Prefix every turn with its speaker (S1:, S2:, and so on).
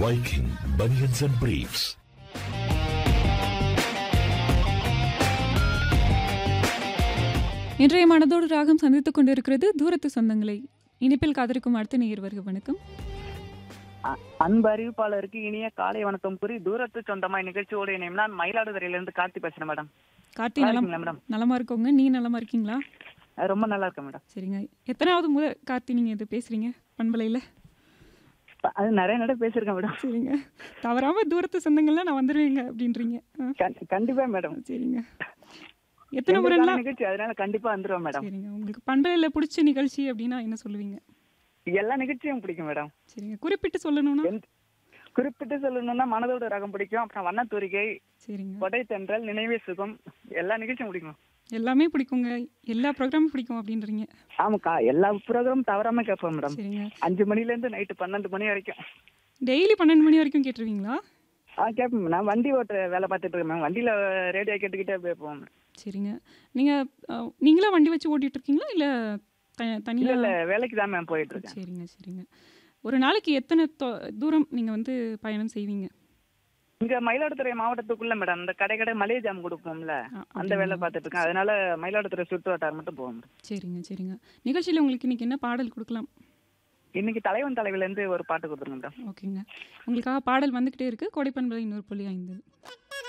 S1: Viking Bunions and Briefs.
S2: இன்றைய மனதோடு ராகம் சந்தித்துக் கொண்டிருக்கிறது தூரத்து சொந்தங்களை இனிப்பில் காத்திருக்கும் அடுத்த நேயர் வருக வணக்கம்
S3: அ- அன்பு அறிவிப்பாளருக்கு இனிய காலை வணக்கம் கூறி தூரத்து சொந்தமாய் நிகழ்ச்சியோடு இணையம் நான் மயிலாடுதுறையிலிருந்து கார்த்தி பேசுறேன் மேடம்
S2: கார்த்தி
S3: நல்லா
S2: நலம்
S3: இருக்கீங்களா மேடம்
S2: நலமா இருக்கோங்க நீ நலமா இருக்கீங்களா
S3: அஹ் ரொம்ப நல்லா இருக்கேன் மேடம்
S2: சரிங்க எத்தனாவது முறை கார்த்தி நீங்க இது பேசுறீங்க பண்பலையில
S3: ப- அது நிறைய நட பேசியிருக்கேன் மேடம்
S2: சரிங்க தவறாம தூரத்து சொந்தங்கள்லாம் நான் வந்துடுவேங்க அப்படின்றீங்க ஆ,
S3: கண்- கண்டிப்பா மேடம்
S2: சரிங்க எத்தனை
S3: எங்களுக்கான
S2: முறைலாம்
S3: நிகழ்ச்சி அதனால கண்டிப்பா வந்துருவேன் மேடம்
S2: சரிங்க உங்களுக்கு பண்பலையில பிடிச்ச நிகழ்ச்சி அப்படின்னா என்ன சொல்லுவீங்க
S3: எல்லா நிகழ்ச்சியும் பிடிக்கும் மேடம்
S2: சரிங்க குறிப்பிட்டு சொல்லணும்னா
S3: எந்த குறிப்பிட்டு சொல்லணும்னா மனதோட ரகம் பிடிக்கும் அப்புறம் வண்ணத்தூரிகை
S2: சரிங்க
S3: கொடை தென்றல் நினைவே சுகம் எல்லா நிகழ்ச்சியும் பிடிக்கும்
S2: எல்லாமே பிடிக்குங்க எல்லா ப்ரோக்ராமும் பிடிக்கும் அப்படின்றீங்க
S3: ஆமாக்கா எல்லா ப்ரோக்ராமும் தவறாம கேட்பேன் மேடம்
S2: சரிங்க
S3: அஞ்சு மணில இருந்து நைட்டு பன்னெண்டு மணி வரைக்கும்
S2: டெய்லி பன்னெண்டு மணி வரைக்கும் கேட்டுருவீங்களா
S3: ஆ கேட்பேன் நான் வண்டி ஓட்டுற வேலை பார்த்துட்டு இருக்கேன் மேம் வண்டியில ரேடியோ கேட்டுக்கிட்டே அப்படியே போவேன்
S2: சரிங்க நீங்கள் நீங்களா வண்டி வச்சு ஓட்டிட்டு இருக்கீங்களா இல்லை த
S3: இல்ல
S2: தனியாக
S3: இல்ல வேலைக்கு தான் மேம் போயிட்டு இருக்கேன்
S2: சரிங்க சரிங்க ஒரு நாளைக்கு எத்தனை தொ- தூரம் நீங்கள் வந்து பயணம் செய்வீங்க
S3: இங்க மயிலாடுதுறை மாவட்டத்துக்குள்ள மேடம் இந்த கடை கடை மளிகை ஜாம் கொடுப்போம்ல
S2: ஆ,
S3: அந்த வேலை பார்த்துட்டு இருக்கேன் அதனால மயிலாடுதுறை சுற்று வட்டாரம் மட்டும் போவோம் மேடம்.
S2: சரிங்க சரிங்க நிகழ்ச்சியில் உங்களுக்கு இன்னைக்கு என்ன பாடல் கொடுக்கலாம்
S3: இன்னைக்கு தலைவன் தலைவில இருந்து ஒரு பாட்டு கொடுத்துருங்க மேடம்
S2: ஓகேங்க உங்களுக்காக பாடல் வந்துக்கிட்டே இருக்குது கோடைப்பண்பலை இன்னொரு புள்ளி ஐந்து